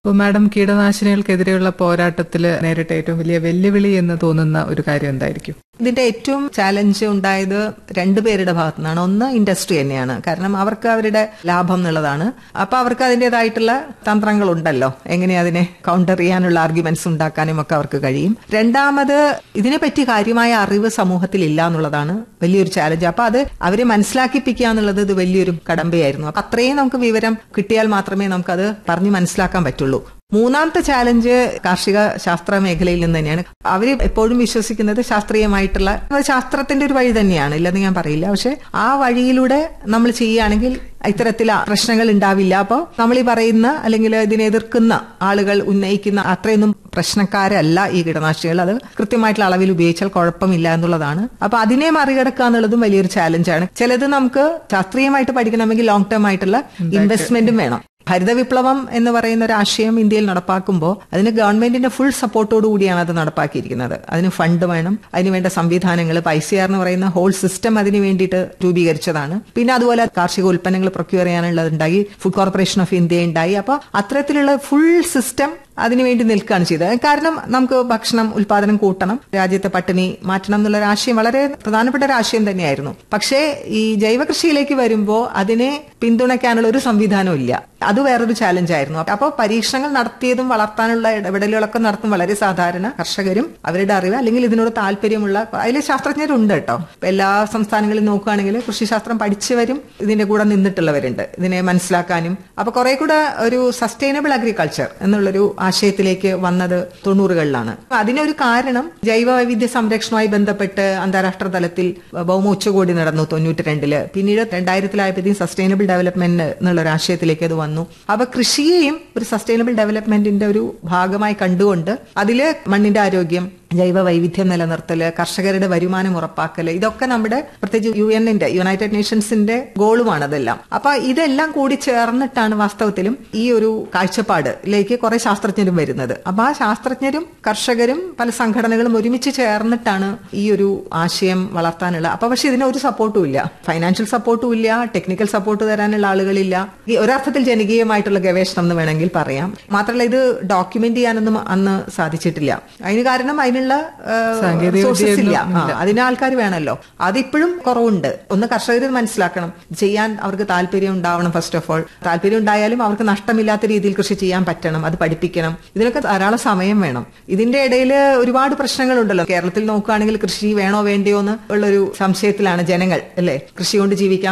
അപ്പോൾ മാഡം കീടനാശിനികൾക്കെതിരെയുള്ള പോരാട്ടത്തിൽ നേരിട്ട ഏറ്റവും വലിയ വെല്ലുവിളി എന്ന് തോന്നുന്ന ഒരു കാര്യം എന്തായിരിക്കും ഇതിന്റെ ഏറ്റവും ചാലഞ്ച് ഉണ്ടായത് രണ്ടുപേരുടെ ഭാഗത്തു നിന്നാണ് ഒന്ന് ഇൻഡസ്ട്രി തന്നെയാണ് കാരണം അവർക്ക് അവരുടെ ലാഭം എന്നുള്ളതാണ് അപ്പൊ അവർക്ക് അതിൻ്റെതായിട്ടുള്ള തന്ത്രങ്ങളുണ്ടല്ലോ എങ്ങനെ അതിനെ കൗണ്ടർ ചെയ്യാനുള്ള ആർഗ്യുമെന്റ്സ് ഉണ്ടാക്കാനും ഒക്കെ അവർക്ക് കഴിയും രണ്ടാമത് ഇതിനെപ്പറ്റി കാര്യമായ അറിവ് സമൂഹത്തിൽ ഇല്ല എന്നുള്ളതാണ് വലിയൊരു ചാലഞ്ച് അപ്പൊ അത് അവരെ മനസ്സിലാക്കിപ്പിക്കുക എന്നുള്ളത് ഇത് വലിയൊരു കടമ്പയായിരുന്നു അപ്പൊ അത്രയും നമുക്ക് വിവരം കിട്ടിയാൽ മാത്രമേ നമുക്കത് പറഞ്ഞു മനസ്സിലാക്കാൻ പറ്റുള്ളൂ മൂന്നാമത്തെ ചാലഞ്ച് കാർഷിക ശാസ്ത്ര മേഖലയിൽ നിന്ന് തന്നെയാണ് അവർ എപ്പോഴും വിശ്വസിക്കുന്നത് ശാസ്ത്രീയമായിട്ടുള്ള അത് ശാസ്ത്രത്തിന്റെ ഒരു വഴി തന്നെയാണ് ഇല്ലെന്ന് ഞാൻ പറയില്ല പക്ഷെ ആ വഴിയിലൂടെ നമ്മൾ ചെയ്യുകയാണെങ്കിൽ ഇത്തരത്തിൽ പ്രശ്നങ്ങൾ ഉണ്ടാവില്ല അപ്പോൾ നമ്മൾ ഈ പറയുന്ന അല്ലെങ്കിൽ ഇതിനെ എതിർക്കുന്ന ആളുകൾ ഉന്നയിക്കുന്ന അത്രയൊന്നും പ്രശ്നക്കാരല്ല ഈ കീടനാശിനികൾ അത് കൃത്യമായിട്ടുള്ള അളവിൽ ഉപയോഗിച്ചാൽ കുഴപ്പമില്ല എന്നുള്ളതാണ് അപ്പൊ അതിനെ മറികടക്കുക എന്നുള്ളതും വലിയൊരു ചാലഞ്ചാണ് ചിലത് നമുക്ക് ശാസ്ത്രീയമായിട്ട് പഠിക്കണമെങ്കിൽ ലോങ് ടേം ആയിട്ടുള്ള ഇൻവെസ്റ്റ്മെന്റും വേണം ഹരിത വിപ്ലവം എന്ന് പറയുന്ന ഒരു ആശയം ഇന്ത്യയിൽ നടപ്പാക്കുമ്പോൾ അതിന് ഗവൺമെന്റിന്റെ ഫുൾ സപ്പോർട്ടോടു കൂടിയാണ് അത് നടപ്പാക്കിയിരിക്കുന്നത് അതിന് ഫണ്ട് വേണം അതിന് വേണ്ട സംവിധാനങ്ങൾ പൈസ എന്ന് പറയുന്ന ഹോൾ സിസ്റ്റം അതിന് വേണ്ടിയിട്ട് രൂപീകരിച്ചതാണ് പിന്നെ അതുപോലെ കാർഷിക ഉൽപ്പന്നങ്ങൾ പ്രൊക്യൂർ ചെയ്യാനുള്ളത് ഉണ്ടായി ഫുഡ് കോർപ്പറേഷൻ ഓഫ് ഇന്ത്യ ഉണ്ടായി അപ്പോൾ അത്തരത്തിലുള്ള ഫുൾ സിസ്റ്റം അതിനുവേണ്ടി നിൽക്കുകയാണ് ചെയ്തത് കാരണം നമുക്ക് ഭക്ഷണം ഉൽപാദനം കൂട്ടണം രാജ്യത്തെ പട്ടിണി മാറ്റണം എന്നുള്ള ഒരു ആശയം വളരെ പ്രധാനപ്പെട്ട ഒരു ആശയം തന്നെയായിരുന്നു പക്ഷേ ഈ ജൈവ കൃഷിയിലേക്ക് വരുമ്പോൾ അതിനെ പിന്തുണയ്ക്കാനുള്ള ഒരു സംവിധാനവും ഇല്ല അത് വേറൊരു ചാലഞ്ച് ആയിരുന്നു അപ്പോൾ പരീക്ഷണങ്ങൾ നടത്തിയതും വളർത്താനുള്ള ഇടപെടലുകളൊക്കെ നടത്തും വളരെ സാധാരണ കർഷകരും അവരുടെ അറിവ് അല്ലെങ്കിൽ ഇതിനോട് താല്പര്യമുള്ള അതിൽ ശാസ്ത്രജ്ഞരുണ്ട് കേട്ടോ എല്ലാ സംസ്ഥാനങ്ങളിൽ നോക്കുകയാണെങ്കിൽ കൃഷിശാസ്ത്രം പഠിച്ചവരും ഇതിന്റെ കൂടെ നിന്നിട്ടുള്ളവരുണ്ട് ഇതിനെ മനസ്സിലാക്കാനും അപ്പൊ കുറെ കൂടെ ഒരു സസ്റ്റൈനബിൾ അഗ്രികൾച്ചർ എന്നുള്ളൊരു ആശയത്തിലേക്ക് വന്നത് തൊണ്ണൂറുകളിലാണ് അതിനൊരു കാരണം ജൈവ വൈവിധ്യ സംരക്ഷണവുമായി ബന്ധപ്പെട്ട് അന്താരാഷ്ട്ര തലത്തിൽ ഭൗമ ഉച്ചകോടി നടന്നു തൊണ്ണൂറ്റി രണ്ടില് പിന്നീട് രണ്ടായിരത്തിലായപ്പോഴത്തേക്കും സസ്റ്റൈനബിൾ ഡെവലപ്മെന്റ് എന്നുള്ള ഒരു ആശയത്തിലേക്ക് അത് വന്നു അപ്പൊ കൃഷിയെയും ഒരു സസ്റ്റൈനബിൾ ഡെവലപ്മെന്റിന്റെ ഒരു ഭാഗമായി കണ്ടുകൊണ്ട് അതില് മണ്ണിന്റെ ആരോഗ്യം ജൈവ വൈവിധ്യം നിലനിർത്തല് കർഷകരുടെ വരുമാനം ഉറപ്പാക്കല് ഇതൊക്കെ നമ്മുടെ പ്രത്യേകിച്ച് യു എന്നിന്റെ യുണൈറ്റഡ് നേഷൻസിന്റെ ഗോളുമാണ് അതെല്ലാം അപ്പൊ ഇതെല്ലാം കൂടി ചേർന്നിട്ടാണ് വാസ്തവത്തിലും ഈ ഒരു കാഴ്ചപ്പാടിലേക്ക് കുറെ ശാസ്ത്രജ്ഞരും വരുന്നത് അപ്പൊ ആ ശാസ്ത്രജ്ഞരും കർഷകരും പല സംഘടനകളും ഒരുമിച്ച് ചേർന്നിട്ടാണ് ഈ ഒരു ആശയം വളർത്താനുള്ള അപ്പൊ പക്ഷെ ഇതിന് ഒരു സപ്പോർട്ടും ഇല്ല ഫൈനാൻഷ്യൽ സപ്പോർട്ടും ഇല്ല ടെക്നിക്കൽ സപ്പോർട്ട് തരാനുള്ള ആളുകളില്ല ഈ ഒരർത്ഥത്തിൽ ജനകീയമായിട്ടുള്ള ഗവേഷണം എന്ന് വേണമെങ്കിൽ പറയാം മാത്രമല്ല ഇത് ഡോക്യുമെന്റ് ചെയ്യാനൊന്നും അന്ന് സാധിച്ചിട്ടില്ല അതിന് കാരണം അതിനുള്ള സാങ്കേതിക സോഴ്സസ് ഇല്ല വിദ്യയൊന്നും ആ, അതിന് ആൾക്കാർ വേണമല്ലോ അതിപ്പോഴും കുറവുണ്ട് ഒന്ന് കർഷകർ മനസ്സിലാക്കണം ചെയ്യാൻ അവർക്ക് താല്പര്യം ഉണ്ടാവണം ഫസ്റ്റ് ഓഫ് ഓൾ താല്പര്യം ഉണ്ടായാലും അവർക്ക് നഷ്ടമില്ലാത്ത രീതിയിൽ കൃഷി ചെയ്യാൻ പറ്റണം അത് പഠിപ്പിക്കണം ഇതിനൊക്കെ ധാരാളം സമയം വേണം ഇതിന്റെ ഇടയിൽ ഒരുപാട് പ്രശ്നങ്ങളുണ്ടല്ലോ കേരളത്തിൽ നോക്കുകയാണെങ്കിൽ കൃഷി വേണോ വേണ്ടയോ എന്ന് ഉള്ളൊരു സംശയത്തിലാണ് ജനങ്ങൾ അല്ലേ കൃഷി കൊണ്ട് ജീവിക്കാൻ